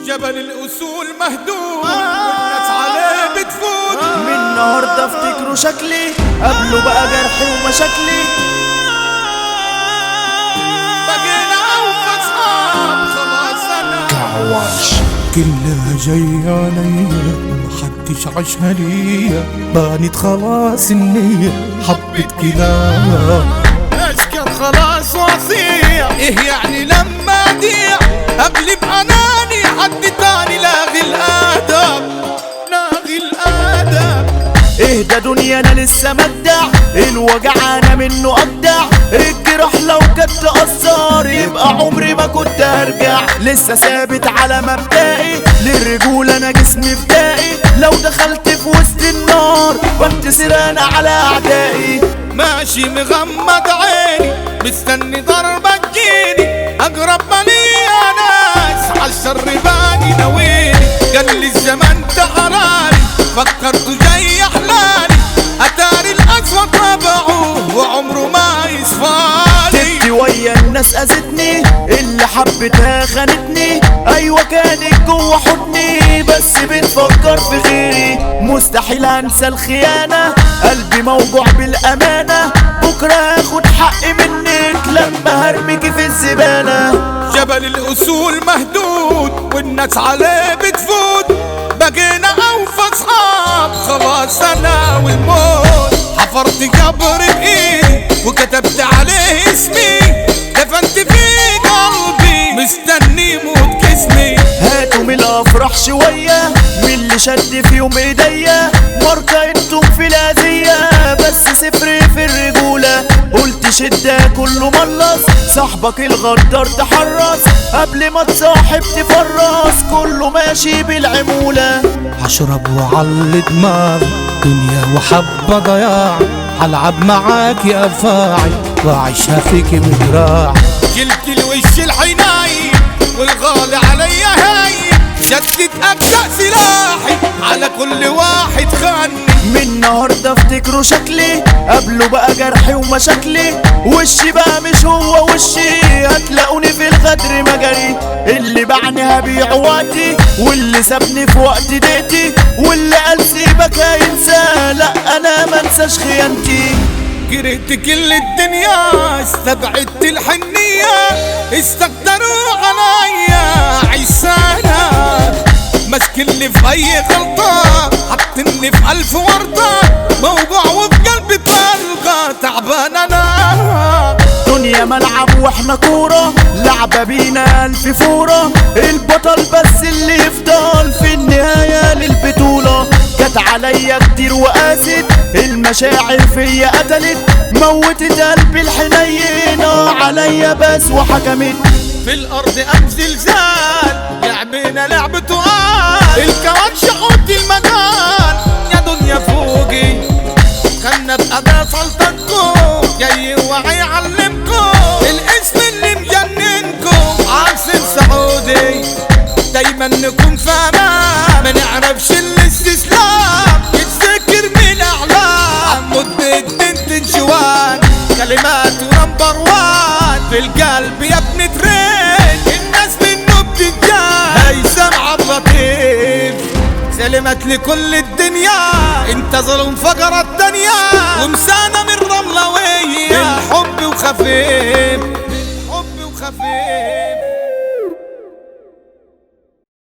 جبل الأصول مهدود والناس عليه بتفوت من النهارده افتكروا شكلي قبله بقى جرحي ومشاكلي بقينا أوفى أصحاب خلاص أنا عواش كلها جاية عليا محدش عاشها ليا بانت خلاص النية حبة كلاب أشكر خلاص وصية إيه يعني لما أضيع أقلب أناني حد تاني لاغي الآداب لاغي الآداب اهدى دنيا انا لسه مبدع الوجع انا منه ابدع الجراح لو كانت تأثر يبقى عمري ما كنت هرجع لسه ثابت على مبدئي للرجولة انا جسمي فدائي لو دخلت في وسط النار بنتصر انا على اعدائي ماشي مغمض عيني مستني ضربة تجيني أقرب مالي يا ناس عالشر باقي ناويني قال لي الزمن تحراني فكرت جاي أحلالي أتاري الأسود ربعه وعمره ما يصفالي ستي ويا الناس اذتني اللي حبتها خانتني ايوه كانت جوه حضني بس بتفكر في غيري مستحيل انسى الخيانه قلبي موجوع بالامانه بكره هاخد حقي منك لما هرميكي في الزباله جبل الأصول مهدود والناس عليه بتفوت بقينا أوفى أصحاب خلاص أنا والموت حفرت قبر بإيدي وكتبت عليه اسمي دفنت فيه قلبي مستني موت جسمي هاتوا من الافراح شويه من اللي شد فيهم ايديا ماركه انتم في الاذيه بس صفر في الرجوله قلت شده كله ملص صاحبك الغدار تحرص قبل ما تصاحب تفرص كله ماشي بالعموله هشرب وعلي دماغي دنيا وحبة ضياع هلعب معاك يا افاعي واعيشها فيك بدراعي شلت الوش الحناي والغالي عليا هاي شدت أجزاء سلاحي على كل واحد خاني من النهارده افتكروا شكلي قبله بقى جرحي ومشاكلي وشي بقى مش هو وشي هتلاقوني في الغدر مجري اللي باعني هبيع وقتي واللي سابني في وقت دقتي واللي قال سيبك هينسى لا انا منساش خيانتي قريت كل الدنيا استبعدت الحنية استقدروا عليا عيسانا مسكني في اي غلطة حطني في الف وردة موجوع وبقلبي طلقة تعبان انا دنيا ملعب واحنا كورة لعبة بينا ألف فورة البطل بس اللي يفضل في النهاية للبطولة جت عليا كتير وقاست المشاعر فيا قتلت موتت قلبي الحنينة عليا بس وحكمت في الارض ام زلزال لعبنا لعبة تقال الكوان شحوت المجال يا دنيا فوقي خلنا بأداة سلطتكم جاي وهيعلمكم الاسم اللي مجننكم عاصم سعودي دايما نكون في امان ما نعرفش الاستسلام يتذكر من اعلام مدة بنت جوان كلماته نمبر وان في القلب يا ابن ترين الناس منه بتتجان هيثم عبد اللطيف سلمت لكل الدنيا انت ظلم فقر الدنيا ومسانة من رملوية الحب وخفيف الحب وخفيف